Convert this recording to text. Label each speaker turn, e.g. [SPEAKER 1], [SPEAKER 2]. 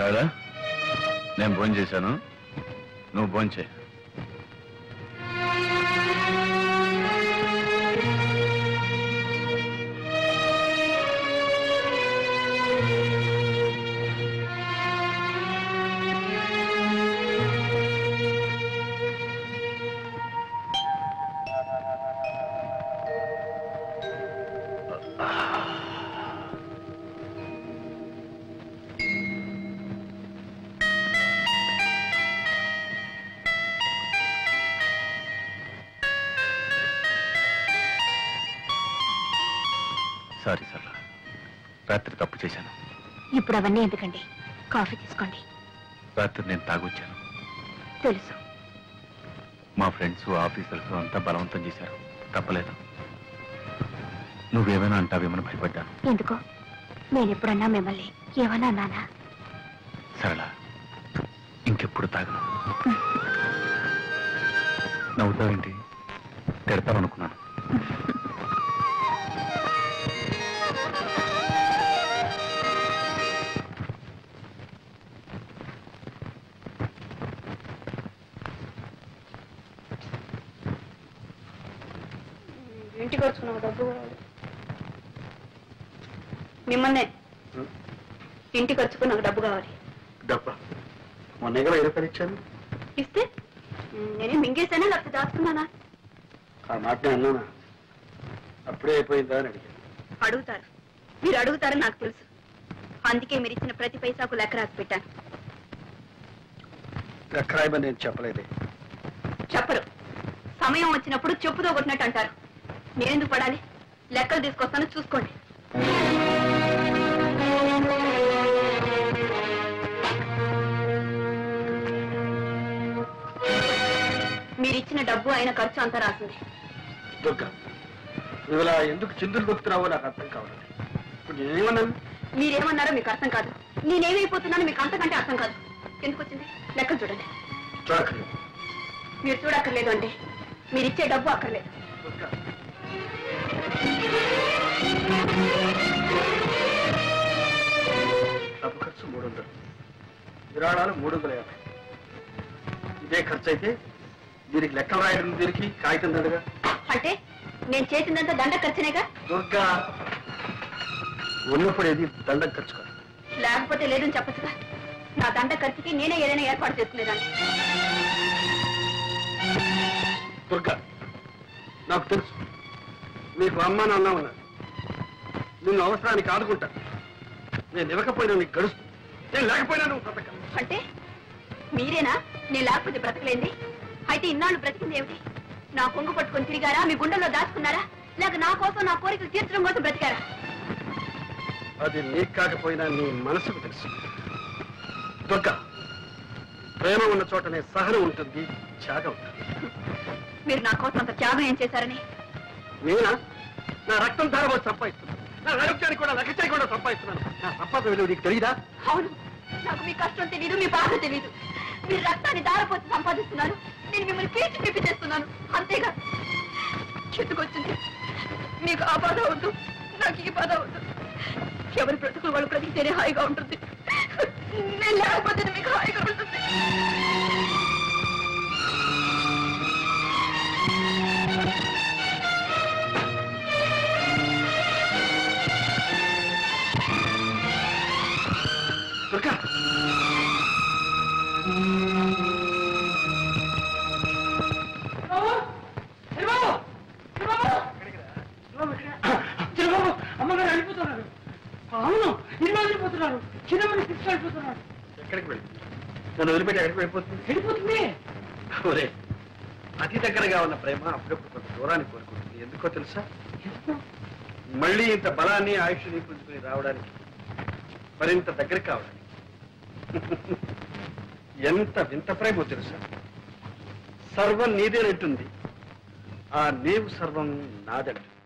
[SPEAKER 1] సరేనా నేను భోజనం చేశాను నువ్వు భోంచే సారీ సరళ రాత్రి తప్పు చేశాను
[SPEAKER 2] ఇప్పుడు అవన్నీ ఎందుకండి కాఫీ తీసుకోండి
[SPEAKER 1] రాత్రి నేను తాగొచ్చాను
[SPEAKER 2] తెలుసు
[SPEAKER 1] మా ఫ్రెండ్స్ ఆఫీసర్స్ అంతా బలవంతం చేశారు తప్పలేదు నువ్వేమైనా అంటావేమని భయపడ్డాను
[SPEAKER 2] ఎందుకో నేను ఎప్పుడన్నా మిమ్మల్ని ఏమన్నా అన్నానా
[SPEAKER 1] సరళ ఇంకెప్పుడు తాగను నవ్వుతావేంటి తిడతాననుకున్నాను
[SPEAKER 3] ఇంటికి వచ్చుకున్నావు డబ్బు మిమ్మల్నే ఇంటికి వచ్చుకుని నాకు డబ్బు కావాలి
[SPEAKER 4] డబ్బా మొన్న కూడా ఇరవై ఇచ్చాను
[SPEAKER 3] ఇస్తే ఉమ్, నేనే మింగేసానా లేకపోతే దాచుకున్నానా
[SPEAKER 4] ఆ మాట నేను అన్నానా అప్పుడే అయిపోయిందా అని అడిగాను
[SPEAKER 3] అడుగుతారు మీరు అడుగుతారని నాకు తెలుసు అందుకే మీరు ఇచ్చిన ప్రతి పైసాకు లెక్క రాసి పెట్టాను
[SPEAKER 4] ఎక్కరాయమని నేను చెప్పలేదే
[SPEAKER 3] చెప్పరు సమయం వచ్చినప్పుడు చెప్పుతో కొట్టినట్టు అంటారు నేనెందుకు పడాలి లెక్కలు తీసుకొస్తాను చూసుకోండి మీరు ఇచ్చిన డబ్బు అయిన ఖర్చు అంతా రాసింది
[SPEAKER 4] దుర్గా నువ్వు ఇలా ఎందుకు చిందులు దొక్కుతున్నావో నాకు అర్థం కావాలి ఇప్పుడు నేనేమన్నాను
[SPEAKER 3] మీరేమన్నారో మీకు అర్థం కాదు నేనేమైపోతున్నానో మీకు అంతకంటే అర్థం కాదు ఎందుకు వచ్చింది లెక్కలు చూడండి
[SPEAKER 4] చూడక్కర్లేదు
[SPEAKER 3] మీరు చూడక్కర్లేదు అంటే మీరు ఇచ్చే డబ్బు అక్కర్లేదు
[SPEAKER 4] దుర్గా డబ్బు ఖర్చు మూడు వందలు విరాళాలు మూడు వందల యాభై ఇదే ఖర్చు అయితే దీనికి లెక్కలు రాయడం దీనికి కాగితం దండగా
[SPEAKER 3] అంటే నేను చేసిందంతా దండ ఖర్చునేగా
[SPEAKER 4] దుర్గా ఉన్నప్పుడు ఏది దండం ఖర్చు కాదు
[SPEAKER 3] లేకపోతే లేదని చెప్పచ్చుగా నా దండ ఖర్చుకి నేనే ఏదైనా ఏర్పాటు చేసుకునేదాన్ని
[SPEAKER 4] దుర్గా నాకు తెలుసు నీకు అమ్మ నాన్న ఉన్నారు నిన్ను అవసరానికి ఆదుకుంటా నేను ఇవ్వకపోయినా నీకు గడుస్తు నేను లేకపోయినా నువ్వు బ్రతక
[SPEAKER 3] అంటే మీరేనా నేను లేకపోతే బ్రతకలేంది అయితే ఇన్నాళ్ళు బ్రతికింది ఏమిటి నా కొంగు పట్టుకొని తిరిగారా మీ గుండెల్లో దాచుకున్నారా లేక నా కోసం నా కోరికలు తీర్చడం కోసం బ్రతికారా
[SPEAKER 4] అది నీకు కాకపోయినా నీ మనసుకు తెలుసు దుర్గా ప్రేమ ఉన్న చోటనే సహనం ఉంటుంది త్యాగం ఉంటుంది
[SPEAKER 3] మీరు నా కోసం అంత త్యాగం ఏం చేశారని
[SPEAKER 4] నేనా నా రక్తం ధారబోసి సంపాదిస్తున్నాను నా ఆరోగ్యానికి కూడా లెక్క చేయకుండా సంపాదిస్తున్నాను నా సంపాదన విలువ నీకు తెలియదా
[SPEAKER 3] అవును నాకు మీ కష్టం తెలియదు మీ బాధ తెలియదు మీరు రక్తాన్ని దారపోసి సంపాదిస్తున్నారు నేను మిమ్మల్ని పీచి పిప్పి చేస్తున్నాను అంతేగా చెట్టుకొచ్చింది మీకు ఆ బాధ వద్దు నాకు ఈ బాధ వద్దు ఎవరి బ్రతుకులు వాళ్ళు బ్రతికితేనే హాయిగా ఉంటుంది నేను లేకపోతే మీకు హాయిగా ఉంటుంది
[SPEAKER 4] దుర్గా
[SPEAKER 5] చిన్నబాబు అమ్మగారు వెళ్ళిపోతున్నారు అవును ఇల్లు వెళ్ళిపోతున్నారు చిన్నమ్మని తీసుకెళ్ళిపోతున్నారు
[SPEAKER 4] ఎక్కడికి వెళ్ళి నన్ను వదిలిపెట్టి ఎక్కడికి వెళ్ళిపోతుంది
[SPEAKER 5] వెళ్ళిపోతుంది
[SPEAKER 4] ఒరే అతి దగ్గరగా ఉన్న ప్రేమ అప్పుడప్పుడు కొంత దూరాన్ని కోరుకుంటుంది ఎందుకో తెలుసా మళ్ళీ ఇంత బలాన్ని ఆయుష్ని పుంజుకుని రావడానికి మరింత దగ్గర కావడానికి ఎంత వింత ప్రేమో తెలుసా సర్వం నీదేనంటుంది ఆ నీవు సర్వం నాదంటుంది